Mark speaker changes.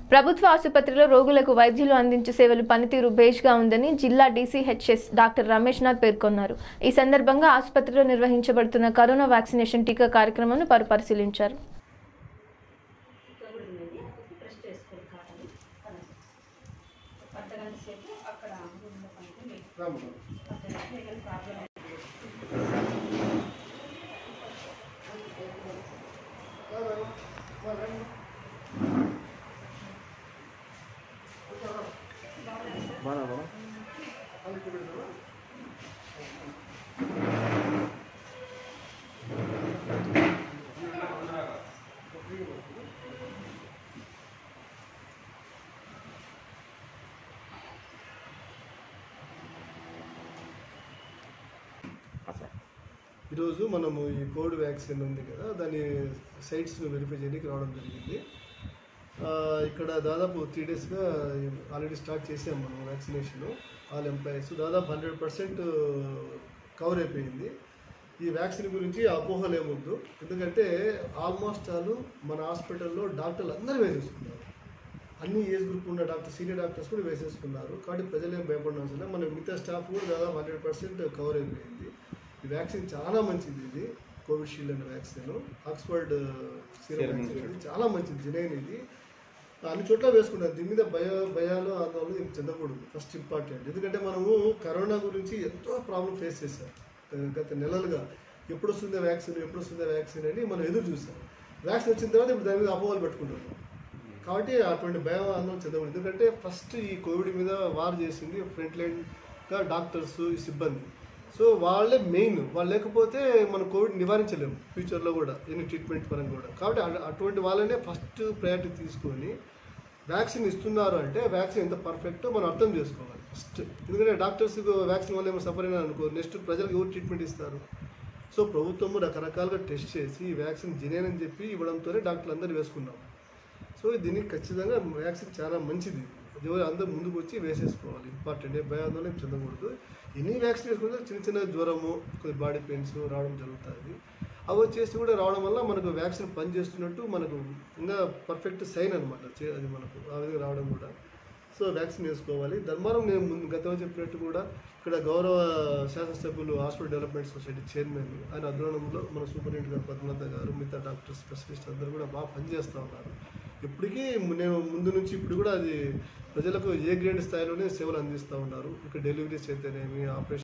Speaker 1: ప్రభుత్వ ఆసుపత్రిలో రోగులకు వైద్యులు అందించే సేవలు పనితీరు బేష్గా ఉందని జిల్లా డీసీహెచ్ఎస్ డాక్టర్ రమేష్ నాథ్ పేర్కొన్నారు ఈ సందర్భంగా ఆసుపత్రిలో నిర్వహించబడుతున్న కరోనా వ్యాక్సినేషన్ టీకా కార్యక్రమాన్ని వారు పరిశీలించారు
Speaker 2: కోవిడ్ ఉన్నది ప్రెస్ చేసుకోవాలి కావాలి అర్ధగంట సేపు అక్కడ రూమ్లో పడుకుని అర్ధగంట ఏదైనా ప్రాబ్లం
Speaker 3: ఈరోజు మనము ఈ కోవిడ్ వ్యాక్సిన్ ఉంది కదా దాని సైట్స్ వెరిఫై చేయడానికి రావడం జరిగింది ఆ, ఇక్కడ దాదాపు త్రీ డేస్గా ఆల్రెడీ స్టార్ట్ చేసాం మనం వ్యాక్సినేషన్ ఆల్ ఎంప్లాయీస్ దాదాపు హండ్రెడ్ పర్సెంట్ కవర్ అయిపోయింది ఈ వ్యాక్సిన్ గురించి అపోహలు ఏమొద్దు ఎందుకంటే ఆల్మోస్ట్ ఆల్ మన హాస్పిటల్లో డాక్టర్లు అందరూ వేసేసుకున్నారు అన్ని ఏజ్ గ్రూప్ ఉన్న డాక్టర్ సీనియర్ డాక్టర్స్ కూడా వేసేసుకున్నారు కాబట్టి ప్రజలు ఏం భయపడిన అవసరం లేదు. మన మిగతా స్టాఫ్ కూడా దాదాపు హండ్రెడ్ పర్సెంట్ కవర్ అయిపోయింది ఈ వ్యాక్సిన్ చాలా మంచిది ఇది కోవిషీల్డ్ అనే వ్యాక్సిన్ ఆక్స్ఫర్డ్ సీరం వ్యాక్సిన్ ఇది చాలా మంచిది జనైన్ ఇది అన్ని చోట్ల వేసుకున్నారు దీని మీద భయ భయాలు ఆందోళన ఏం చెందకూడదు ఫస్ట్ ఇంపార్టెంట్ ఎందుకంటే మనము కరోనా గురించి ఎంతో ప్రాబ్లం ఫేస్ చేశాం గత నెలలుగా ఎప్పుడు వస్తుందో వ్యాక్సిన్ ఎప్పుడు వస్తుందో వ్యాక్సిన్ అని మనం ఎదురు చూసాం వ్యాక్సిన్ వచ్చిన తర్వాత ఇప్పుడు దాని మీద అపోహలు పెట్టుకుంటున్నాం కాబట్టి అటువంటి భయం ఆందోళన చెందకూడదు ఎందుకంటే ఫస్ట్ ఈ కోవిడ్ మీద వార్ చేసింది ఫ్రంట్ లైన్గా డాక్టర్స్ ఈ సిబ్బంది సో వాళ్ళే మెయిన్ వాళ్ళు లేకపోతే మనం కోవిడ్ నివారించలేము ఫ్యూచర్లో కూడా ఎన్ని ట్రీట్మెంట్ పరంగా కూడా కాబట్టి అటు- అటువంటి వాళ్ళనే ఫస్ట్ ప్రయారిటీ తీసుకొని వ్యాక్సిన్ ఇస్తున్నారు అంటే వ్యాక్సిన్ ఎంత పర్ఫెక్టో మనం అర్థం చేసుకోవాలి ఫస్ట్ ఎందుకంటే డాక్టర్స్ వ్యాక్సిన్ వల్ల ఏమో సఫర్ అయినా అనుకో నెక్స్ట్ ప్రజలకు ఎవరు ట్రీట్మెంట్ ఇస్తారు సో ప్రభుత్వము రకరకాలుగా టెస్ట్ చేసి ఈ వ్యాక్సిన్ జెన్యున్ అని చెప్పి ఇవ్వడంతోనే డాక్టర్లు అందరూ వేసుకున్నాం సో దీనికి ఖచ్చితంగా వ్యాక్సిన్ చాలా మంచిది ఎవరు అందరూ ముందుకు వచ్చి వేసేసుకోవాలి ఇంపార్టెంట్ ఏ భయాందోళన ఏం చెందకూడదు ఎన్ని వ్యాక్సిన్ వేసుకుంటే చిన్న చిన్న జ్వరము కొద్ది బాడీ పెయిన్స్ రావడం జరుగుతుంది అవి వచ్చేసి కూడా రావడం వల్ల మనకు వ్యాక్సిన్ పనిచేస్తున్నట్టు మనకు ఇంకా పర్ఫెక్ట్ సైన్ అనమాట అది మనకు ఆ విధంగా రావడం కూడా సో వ్యాక్సిన్ వేసుకోవాలి ధర్మారం నేను ముందు గతంలో చెప్పినట్టు కూడా ఇక్కడ గౌరవ శాసనసభ్యులు హాస్పిటల్ డెవలప్మెంట్ సొసైటీ చైర్మన్ ఆయన అధ్వర్యంలో మన సూపరింటెండెంట్ గారు పద్మనాథ గారు మిగతా డాక్టర్స్ స్పెషలిస్ట్ అందరూ కూడా బాగా పనిచేస్తూ ఉన్నారు ఇప్పటికీ నేను ముందు నుంచి ఇప్పుడు కూడా అది ప్రజలకు ఏ గ్రేడ్ స్థాయిలోనే సేవలు అందిస్తూ ఉన్నారు ఇక్కడ డెలివరీస్ అయితేనేమి ఆపరేషన్